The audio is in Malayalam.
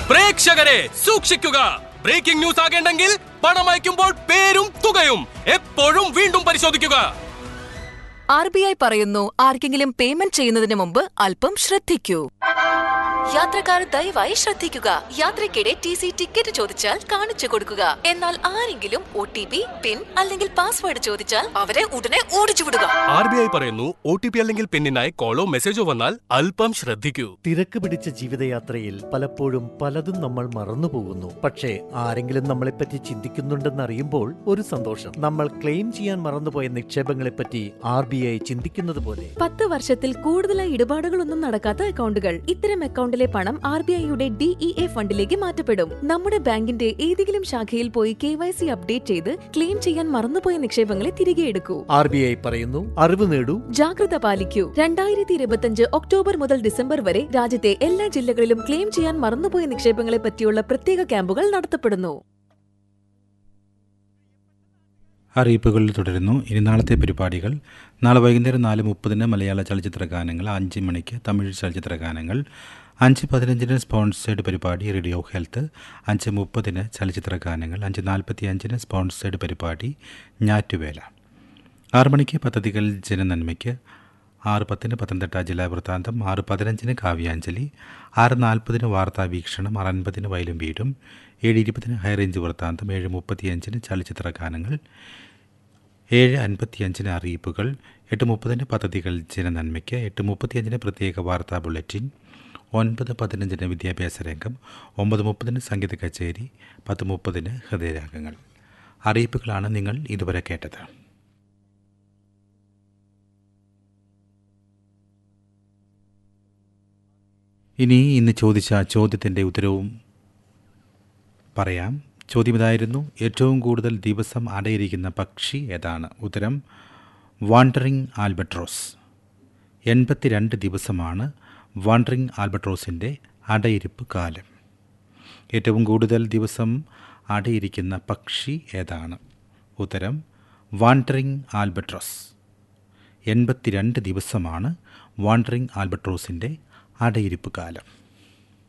പ്രേക്ഷകരെ സൂക്ഷിക്കുക ബ്രേക്കിംഗ് ന്യൂസ് ആകേണ്ടെങ്കിൽ പണം അയക്കുമ്പോൾ പേരും തുകയും എപ്പോഴും വീണ്ടും പരിശോധിക്കുക ആർ ബി ഐ പറയുന്നു ആർക്കെങ്കിലും പേയ്മെന്റ് ചെയ്യുന്നതിന് മുമ്പ് അല്പം ശ്രദ്ധിക്കൂ യാത്രക്കാർ ദയവായി ശ്രദ്ധിക്കുക യാത്രയ്ക്കിടെ ടി സി ടിക്കറ്റ് ചോദിച്ചാൽ കാണിച്ചു കൊടുക്കുക എന്നാൽ ആരെങ്കിലും ഒ ടി പി പിൻ അല്ലെങ്കിൽ പാസ്വേഡ് ചോദിച്ചാൽ അവരെ ഉടനെ ഓടിച്ചു വിടുക ആർ ബി ഐ പറയുന്നു ഒ ടി പി അല്ലെങ്കിൽ പിന്നിനായി കോളോ മെസ്സേജോ വന്നാൽ അല്പം ശ്രദ്ധിക്കൂ തിരക്ക് പിടിച്ച ജീവിതയാത്രയിൽ പലപ്പോഴും പലതും നമ്മൾ മറന്നുപോകുന്നു പക്ഷേ ആരെങ്കിലും നമ്മളെപ്പറ്റി ചിന്തിക്കുന്നുണ്ടെന്നറിയുമ്പോൾ ഒരു സന്തോഷം നമ്മൾ ക്ലെയിം ചെയ്യാൻ മറന്നുപോയ നിക്ഷേപങ്ങളെപ്പറ്റി ആർ ബി ഐ ചിന്തിക്കുന്നത് പോലെ പത്ത് വർഷത്തിൽ കൂടുതലായി ഇടപാടുകളൊന്നും നടക്കാത്ത അക്കൗണ്ടുകൾ ഇത്തരം അക്കൗണ്ടിലെ പണം ആർ ബി ഐയുടെ ഡിഇഎ ഫണ്ടിലേക്ക് മാറ്റപ്പെടും നമ്മുടെ ബാങ്കിന്റെ ഏതെങ്കിലും ശാഖയിൽ പോയി കെ വൈ സി അപ്ഡേറ്റ് ചെയ്ത് ക്ലെയിം ചെയ്യാൻ മറന്നുപോയ നിക്ഷേപങ്ങളെ തിരികെ എടുക്കൂ ആർ ബി ഐ പറയുന്നു അറിവ് നേടൂ ജാഗ്രത പാലിക്കൂ രണ്ടായിരത്തി ഇരുപത്തിയഞ്ച് ഒക്ടോബർ മുതൽ ഡിസംബർ വരെ രാജ്യത്തെ എല്ലാ ജില്ലകളിലും ക്ലെയിം ചെയ്യാൻ മറന്നുപോയ നിക്ഷേപങ്ങളെ പറ്റിയുള്ള പ്രത്യേക ക്യാമ്പുകൾ നടത്തപ്പെടുന്നു അറിയിപ്പുകളിൽ തുടരുന്നു ഇനി നാളത്തെ പരിപാടികൾ നാളെ വൈകുന്നേരം നാല് മുപ്പതിന് മലയാള ചലച്ചിത്ര ഗാനങ്ങൾ അഞ്ച് മണിക്ക് തമിഴ് ചലച്ചിത്ര ഗാനങ്ങൾ അഞ്ച് പതിനഞ്ചിന് സ്പോൺസേഡ് പരിപാടി റേഡിയോ ഹെൽത്ത് അഞ്ച് മുപ്പതിന് ചലച്ചിത്ര ഗാനങ്ങൾ അഞ്ച് നാൽപ്പത്തി അഞ്ചിന് സ്പോൺസേഡ് പരിപാടി ഞാറ്റുവേല ആറ് മണിക്ക് പദ്ധതികൾ ജനനന്മയ്ക്ക് ആറ് പത്തിന് പത്തനംതിട്ട ജില്ലാ വൃത്താന്തം ആറ് പതിനഞ്ചിന് കാവ്യാഞ്ജലി ആറ് നാൽപ്പതിന് വാർത്താ വീക്ഷണം ആറ് അൻപതിന് വയലും വീടും ഏഴ് ഇരുപതിന് ഹൈറേഞ്ച് വൃത്താന്തം ഏഴ് മുപ്പത്തിയഞ്ചിന് ചലച്ചിത്ര ഗാനങ്ങൾ ഏഴ് അൻപത്തിയഞ്ചിന് അറിയിപ്പുകൾ എട്ട് മുപ്പതിന് പദ്ധതികൾ ജനനന്മയ്ക്ക് എട്ട് മുപ്പത്തിയഞ്ചിന് പ്രത്യേക വാർത്താ ബുള്ളറ്റിൻ ഒൻപത് പതിനഞ്ചിന് വിദ്യാഭ്യാസ രംഗം ഒമ്പത് മുപ്പതിന് സംഗീത കച്ചേരി പത്ത് മുപ്പതിന് ഹൃദയരാഗങ്ങൾ അറിയിപ്പുകളാണ് നിങ്ങൾ ഇതുവരെ കേട്ടത് ഇനി ഇന്ന് ചോദിച്ച ചോദ്യത്തിൻ്റെ ഉത്തരവും പറയാം ചോദ്യം ഇതായിരുന്നു ഏറ്റവും കൂടുതൽ ദിവസം അടയിരിക്കുന്ന പക്ഷി ഏതാണ് ഉത്തരം വാണ്ടറിംഗ് ആൽബട്രോസ് എൺപത്തിരണ്ട് ദിവസമാണ് വാണ്ടറിംഗ് ആൽബട്രോസിൻ്റെ അടയിരിപ്പ് കാലം ഏറ്റവും കൂടുതൽ ദിവസം അടയിരിക്കുന്ന പക്ഷി ഏതാണ് ഉത്തരം വാണ്ടറിംഗ് ആൽബട്രോസ് എൺപത്തിരണ്ട് ദിവസമാണ് വാണ്ടറിംഗ് ആൽബട്രോസിൻ്റെ അടയിരിപ്പ് കാലം